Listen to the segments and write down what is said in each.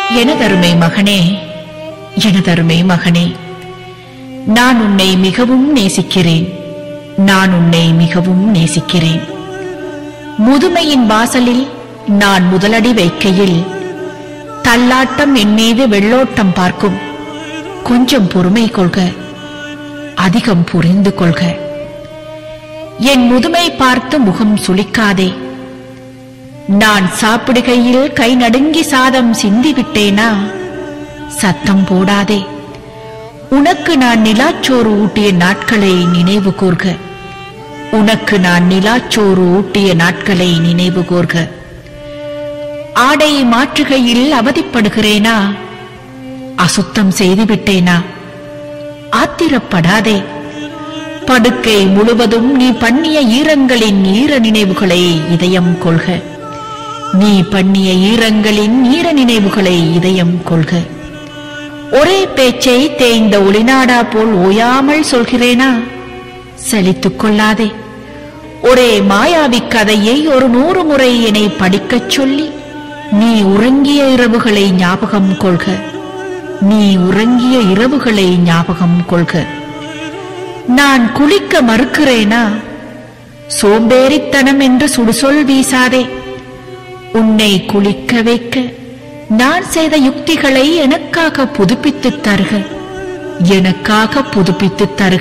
எனதருமை மகனே எனதருமை மகனே நான் உன்னை மிகவும் நேசிக்கிறேன் நான் உன்னை மிகவும் நேசிக்கிறேன் முதுமையின் வாசலில் நான் முதலடி வைக்கையில் தள்ளாட்டம் என் மீது வெள்ளோட்டம் பார்க்கும் கொஞ்சம் பொறுமை கொள்க அதிகம் புரிந்து கொள்க என் முதுமை பார்த்து முகம் சுளிக்காதே நான் சாப்பிடுகையில் கை நடுங்கி சாதம் சிந்தி விட்டேனா சத்தம் போடாதே உனக்கு நான் நிலாச்சோறு ஊட்டிய நாட்களை நினைவு கூர்க உனக்கு நான் நிலாச்சோறு ஊட்டிய நாட்களை நினைவு கூர்க ஆடை மாற்றுகையில் அவதிப்படுகிறேனா அசுத்தம் செய்து விட்டேனா ஆத்திரப்படாதே படுக்கை முழுவதும் நீ பண்ணிய ஈரங்களின் ஈர நினைவுகளை இதயம் கொள்க நீ பண்ணிய ஈரங்களின் ஈர நினைவுகளை இதயம் கொள்க ஒரே பேச்சை தேய்ந்த ஒளிநாடா போல் ஓயாமல் சொல்கிறேனா சலித்துக் கொள்ளாதே ஒரே மாயாவி கதையை ஒரு நூறு முறை என்னை படிக்கச் சொல்லி நீ உறங்கிய இரவுகளை ஞாபகம் கொள்க நீ உறங்கிய இரவுகளை ஞாபகம் கொள்க நான் குளிக்க மறுக்கிறேனா சோம்பேறித்தனம் என்று சுடுசொல் வீசாதே உன்னை குளிக்க வைக்க நான் செய்த யுக்திகளை எனக்காக புதுப்பித்துத் தருக எனக்காக புதுப்பித்துத் தருக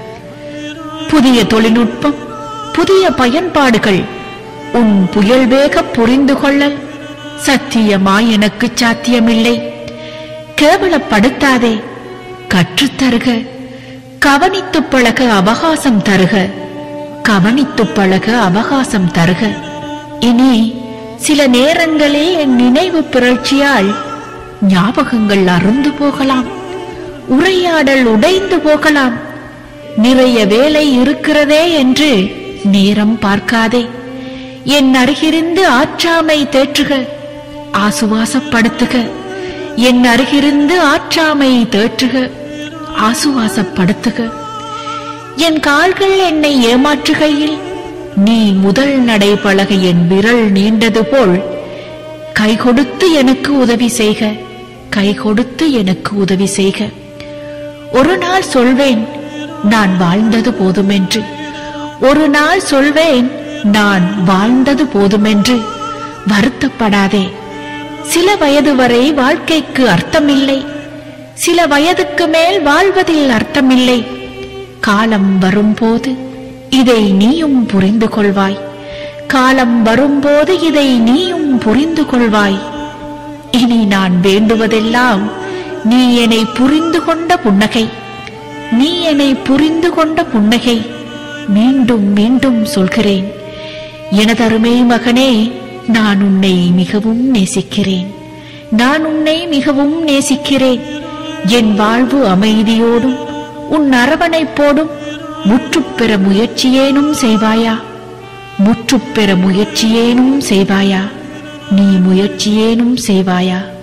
புதிய தொழில்நுட்பம் புதிய பயன்பாடுகள் உன் புயல் வேக புரிந்து கொள்ளல் சத்தியமாய் எனக்கு சாத்தியமில்லை கேவலப்படுத்தாதே கற்றுத்தருக கவனித்து பழக அவகாசம் தருக கவனித்து பழக அவகாசம் தருக இனி சில நேரங்களில் என் நினைவு பிறழ்ச்சியால் ஞாபகங்கள் அருந்து போகலாம் உரையாடல் உடைந்து போகலாம் நிறைய வேலை இருக்கிறதே என்று நேரம் பார்க்காதே என் அருகிருந்து ஆற்றாமை தேற்றுக ஆசுவாசப்படுத்துக என் அருகிருந்து ஆற்றாமை தேற்றுக ஆசுவாசப்படுத்துக என் கால்கள் என்னை ஏமாற்றுகையில் நீ முதல் நடை பழக என் விரல் நீண்டது போல் கை கொடுத்து எனக்கு உதவி செய்க கை கொடுத்து எனக்கு உதவி செய்க ஒரு நாள் சொல்வேன் நான் வாழ்ந்தது போதுமென்று ஒரு நாள் சொல்வேன் நான் வாழ்ந்தது போதுமென்று வருத்தப்படாதே சில வயது வரை வாழ்க்கைக்கு அர்த்தமில்லை சில வயதுக்கு மேல் வாழ்வதில் அர்த்தமில்லை காலம் வரும்போது இதை நீயும் புரிந்து கொள்வாய் காலம் வரும்போது இதை நீயும் புரிந்து கொள்வாய் இனி நான் வேண்டுவதெல்லாம் நீ என்னை புரிந்து கொண்ட புன்னகை நீ என்னை புரிந்து கொண்ட புன்னகை மீண்டும் மீண்டும் சொல்கிறேன் எனதருமை மகனே நான் உன்னை மிகவும் நேசிக்கிறேன் நான் உன்னை மிகவும் நேசிக்கிறேன் என் வாழ்வு அமைதியோடும் உன் அரவணைப்போடும் முற்றுப்பெற முயற்சியேனும் செய்வாயா முற்றுப்பெற முயற்சியேனும் செய்வாயா நீ முயற்சியேனும் செய்வாயா